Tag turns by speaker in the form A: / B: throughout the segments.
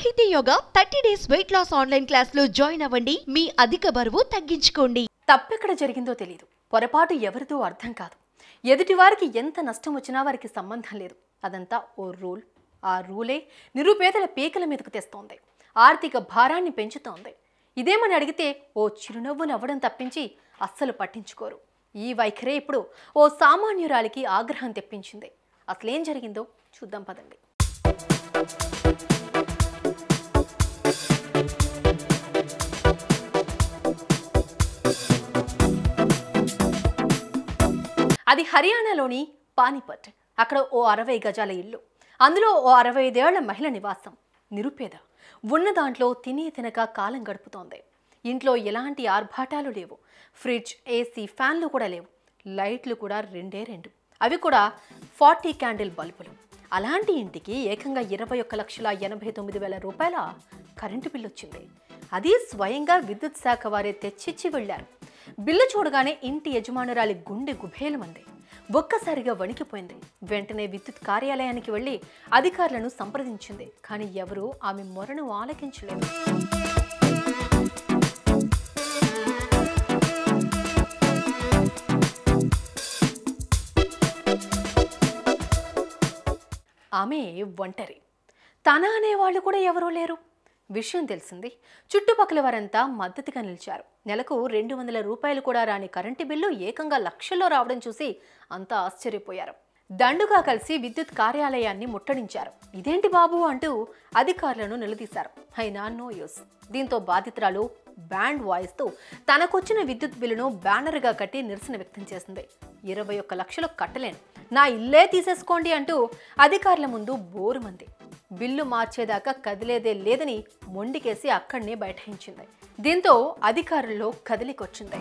A: ఆకృతి yoga thirty days weight loss online class లో join అవ్వండి మీ అధిక బరువు తగ్గించుకోండి
B: తప్పెక్కడ జరిగిందో తెలియదు పొరపాటు ఎవరిదో అర్థం కాదు ఎదుటివారికి ఎంత నష్టం వచ్చినా వారికి సంబంధం లేదు అదంతా ఓ రూల్ ఆ రూలే నిరుపేదల పీకల మీదకు తెస్తోంది ఆర్థిక భారాన్ని పెంచుతోంది ఇదేమని అడిగితే ఓ చిరునవ్వు నవ్వడం తప్పించి అస్సలు పట్టించుకోరు ఈ వైఖరే ఇప్పుడు ఓ సామాన్యురాలికి ఆగ్రహం తెప్పించింది అసలేం జరిగిందో చూద్దాం పదండి అది హర్యానాలోని పానిపట్ అక్కడ ఓ అరవై గజాల ఇల్లు అందులో ఓ అరవై ఐదేళ్ల మహిళ నివాసం నిరుపేద ఉన్న దాంట్లో తినే తినక కాలం గడుపుతోంది ఇంట్లో ఎలాంటి ఆర్భాటాలు లేవు ఫ్రిడ్జ్ ఏసీ ఫ్యాన్లు కూడా లేవు లైట్లు కూడా రెండే రెండు అవి కూడా ఫార్టీ క్యాండిల్ బల్బులు అలాంటి ఇంటికి ఏకంగా ఇరవై ఒక్క లక్షల ఎనభై తొమ్మిది వేల రూపాయల కరెంటు బిల్లు వచ్చింది అది స్వయంగా విద్యుత్ శాఖ వారే తెచ్చిచ్చి వెళ్ళారు బిల్లు చూడగానే ఇంటి యజమానురాలి గుండె గుభేలమంది ఒక్కసారిగా వణికిపోయింది వెంటనే విద్యుత్ కార్యాలయానికి వెళ్ళి అధికారులను సంప్రదించింది కానీ ఎవరూ ఆమె మొరను ఆలకించలేదు ఆమె ఒంటరి తన అనేవాళ్ళు కూడా ఎవరూ లేరు విషయం తెలిసింది చుట్టుపక్కల వారంతా మద్దతుగా నిలిచారు నెలకు రెండు వందల రూపాయలు కూడా రాని కరెంటు బిల్లు ఏకంగా లక్షల్లో రావడం చూసి అంతా ఆశ్చర్యపోయారు దండుగా కలిసి విద్యుత్ కార్యాలయాన్ని ముట్టడించారు ఇదేంటి బాబు అంటూ అధికారులను నిలదీశారు అయినా నో యూస్ దీంతో బాధితురాలు బ్యాండ్ వాయిస్తో తనకొచ్చిన విద్యుత్ బిల్లును బ్యానర్గా కట్టి నిరసన వ్యక్తం చేసింది ఇరవై ఒక్క లక్షలు కట్టలేను నా ఇల్లే తీసేసుకోండి అంటూ అధికారుల ముందు బోరుమంది బిల్లు మార్చేదాకా కదిలేదే లేదని మొండికేసి అక్కడనే బైఠాయించింది దీంతో అధికారుల్లో కదిలికొచ్చింది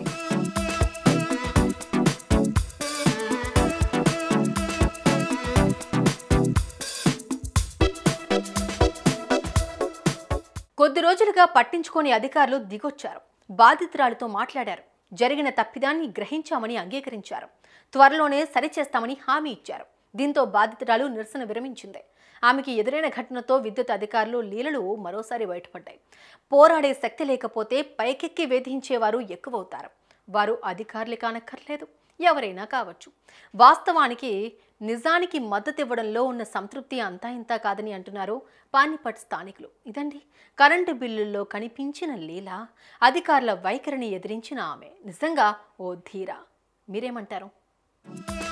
B: కొద్ది రోజులుగా పట్టించుకోని అధికారులు దిగొచ్చారు బాధితురాలతో మాట్లాడారు జరిగిన తప్పిదాన్ని గ్రహించామని అంగీకరించారు త్వరలోనే సరిచేస్తామని హామీ ఇచ్చారు దీంతో బాధితురాలు నిరసన విరమించింది ఆమెకి ఎదురైన ఘటనతో విద్యుత్ అధికారులు లీలలు మరోసారి బయటపడ్డాయి పోరాడే శక్తి లేకపోతే పైకెక్కి వేధించేవారు ఎక్కువవుతారు వారు అధికారులు కానక్కర్లేదు ఎవరైనా కావచ్చు వాస్తవానికి నిజానికి మద్దతు ఇవ్వడంలో ఉన్న సంతృప్తి అంతా ఇంతా కాదని అంటున్నారు పానిపట్ స్థానికులు ఇదండి కరెంటు బిల్లుల్లో కనిపించిన లీల అధికారుల వైఖరిని ఎదిరించిన ఆమె నిజంగా ఓ ధీర మీరేమంటారు